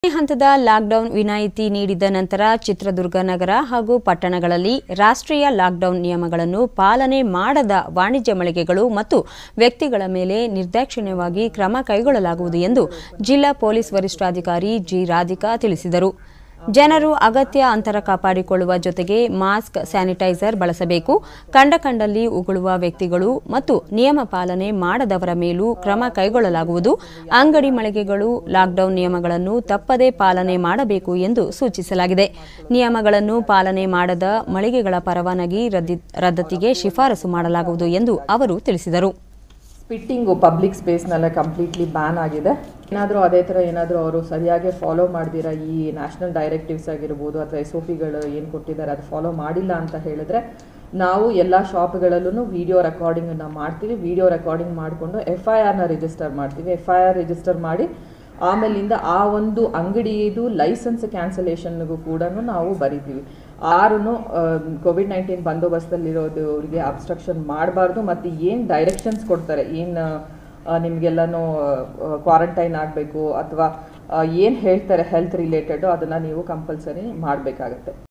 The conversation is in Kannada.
ಎರಡನೇ ಹಂತದ ಲಾಕ್ಡೌನ್ ವಿನಾಯಿತಿ ನೀಡಿದ ನಂತರ ಚಿತ್ರದುರ್ಗ ನಗರ ಹಾಗೂ ಪಟ್ಟಣಗಳಲ್ಲಿ ರಾಷ್ಟ್ರೀಯ ಲಾಕ್ಡೌನ್ ನಿಯಮಗಳನ್ನು ಪಾಲನೆ ಮಾಡದ ವಾಣಿಜ್ಯ ಮಳಿಗೆಗಳು ಮತ್ತು ವ್ಯಕ್ತಿಗಳ ಮೇಲೆ ನಿರ್ದಾಕ್ಷಿಣ್ಯವಾಗಿ ಕ್ರಮ ಕೈಗೊಳ್ಳಲಾಗುವುದು ಎಂದು ಜಿಲ್ಲಾ ಪೊಲೀಸ್ ವರಿಷ್ಠಾಧಿಕಾರಿ ಜಿ ರಾಧಿಕಾ ತಿಳಿಸಿದರು ಜನರು ಅಗತ್ಯ ಅಂತರ ಕಾಪಾಡಿಕೊಳ್ಳುವ ಜೊತೆಗೆ ಮಾಸ್ಕ್ ಸ್ಯಾನಿಟೈಸರ್ ಬಳಸಬೇಕು ಕಂಡ ಕಂಡಲ್ಲಿ ಉಗುಳುವ ವ್ಯಕ್ತಿಗಳು ಮತ್ತು ನಿಯಮ ಪಾಲನೆ ಮಾಡದವರ ಮೇಲೂ ಕ್ರಮ ಕೈಗೊಳ್ಳಲಾಗುವುದು ಅಂಗಡಿ ಮಳಿಗೆಗಳು ಲಾಕ್ಡೌನ್ ನಿಯಮಗಳನ್ನು ತಪ್ಪದೇ ಪಾಲನೆ ಮಾಡಬೇಕು ಎಂದು ಸೂಚಿಸಲಾಗಿದೆ ನಿಯಮಗಳನ್ನು ಪಾಲನೆ ಮಾಡದ ಮಳಿಗೆಗಳ ಪರವಾನಗಿ ರದ್ದಿ- ರದ್ದತಿಗೆ ಶಿಫಾರಸು ಮಾಡಲಾಗುವುದು ಎಂದು ಅವರು ತಿಳಿಸಿದರು ಸ್ಪಿಟ್ಟಿಂಗು ಪಬ್ಲಿಕ್ ಸ್ಪೇಸ್ನಲ್ಲೇ ಕಂಪ್ಲೀಟ್ಲಿ ಬ್ಯಾನ್ ಆಗಿದೆ ಏನಾದರೂ ಅದೇ ಥರ ಏನಾದರೂ ಅವರು ಸರಿಯಾಗಿ ಫಾಲೋ ಮಾಡ್ದಿರ ಈ ನ್ಯಾಷನಲ್ ಡೈರೆಕ್ಟಿವ್ಸ್ ಆಗಿರ್ಬೋದು ಅಥವಾ ಎಸ್ ಒ ಪಿಗಳು ಏನು ಕೊಟ್ಟಿದ್ದಾರೆ ಅದು ಫಾಲೋ ಮಾಡಿಲ್ಲ ಅಂತ ಹೇಳಿದ್ರೆ ನಾವು ಎಲ್ಲ ಶಾಪ್ಗಳಲ್ಲೂ ವಿಡಿಯೋ ರೆಕಾರ್ಡಿಂಗನ್ನು ಮಾಡ್ತೀವಿ ವಿಡಿಯೋ ರೆಕಾರ್ಡಿಂಗ್ ಮಾಡಿಕೊಂಡು ಎಫ್ ಐ ಆರ್ನ ರಿಜಿಸ್ಟರ್ ಮಾಡ್ತೀವಿ ಎಫ್ ಐ ಆರ್ ರಿಜಿಸ್ಟರ್ ಮಾಡಿ ಆಮೇಲಿಂದ ಆ ಒಂದು ಅಂಗಡಿದು ಲೈಸೆನ್ಸ್ ಕ್ಯಾನ್ಸಲೇಷನ್ಗೂ ಕೂಡ ನಾವು ಬರಿತೀವಿ ಆರು ಕೋವಿಡ್ ನೈನ್ಟೀನ್ ಬಂದೋಬಸ್ತಲ್ಲಿರೋದು ಅವರಿಗೆ ಅಬ್ಸ್ಟ್ರಕ್ಷನ್ ಮಾಡಬಾರ್ದು ಮತ್ತು ಏನು ಡೈರೆಕ್ಷನ್ಸ್ ಕೊಡ್ತಾರೆ ಏನು ನಿಮಗೆಲ್ಲನೂ ಕ್ವಾರಂಟೈನ್ ಆಗಬೇಕು ಅಥವಾ ಏನು ಹೇಳ್ತಾರೆ ಹೆಲ್ತ್ ರಿಲೇಟೆಡು ಅದನ್ನು ನೀವು ಕಂಪಲ್ಸರಿ ಮಾಡಬೇಕಾಗತ್ತೆ